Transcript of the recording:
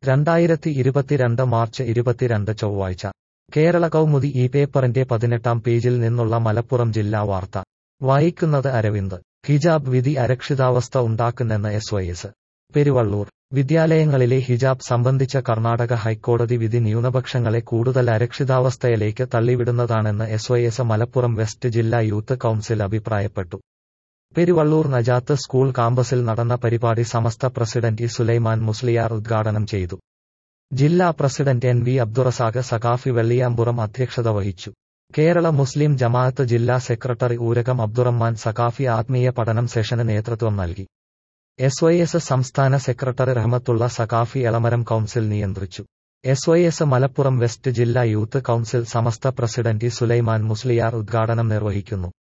രണ്ടായിരത്തി ഇരുപത്തിരണ്ട് മാർച്ച് ഇരുപത്തിരണ്ട് ചൊവ്വാഴ്ച കേരള കൗമുദി ഈ പേപ്പറിന്റെ പതിനെട്ടാം പേജിൽ നിന്നുള്ള മലപ്പുറം ജില്ലാ വാർത്ത വായിക്കുന്നത് അരവിന്ദ് ഹിജാബ് വിധി അരക്ഷിതാവസ്ഥ ഉണ്ടാക്കുന്നെന്ന് എസ് വൈ എസ് പെരുവള്ളൂർ വിദ്യാലയങ്ങളിലെ ഹിജാബ് സംബന്ധിച്ച കർണാടക ഹൈക്കോടതി വിധി ന്യൂനപക്ഷങ്ങളെ കൂടുതൽ അരക്ഷിതാവസ്ഥയിലേക്ക് തള്ളിവിടുന്നതാണെന്ന് S Y S Malappuram west ജില്ലാ യൂത്ത് കൗൺസിൽ അഭിപ്രായപ്പെട്ടു പെരുവള്ളൂർ നജാത്ത് സ്കൂൾ കാമ്പസിൽ നടന്ന പരിപാടി സമസ്ത പ്രസിഡന്റ് ഇ സുലൈമാൻ മുസ്ലിയാർ ഉദ്ഘാടനം ചെയ്തു ജില്ലാ president N V Abdurazak Saqafi Velliyampuram അധ്യക്ഷത വഹിച്ചു കേരള മുസ്ലിം ജമാഅത്ത് ജില്ലാ സെക്രട്ടറി ഊരകം അബ്ദുറഹ്മാൻ സഖാഫി ആത്മീയ പഠനം സെഷന് നേതൃത്വം നൽകി എസ് വൈ എസ് സംസ്ഥാന സെക്രട്ടറി റഹ്മത്തുള്ള സഖാഫി എളമരം കൗൺസിൽ നിയന്ത്രിച്ചു S Y S Malappuram west ജില്ലാ youth council Samastha president E Sulaiman Musliyar ഉദ്ഘാടനം നിർവഹിക്കുന്നു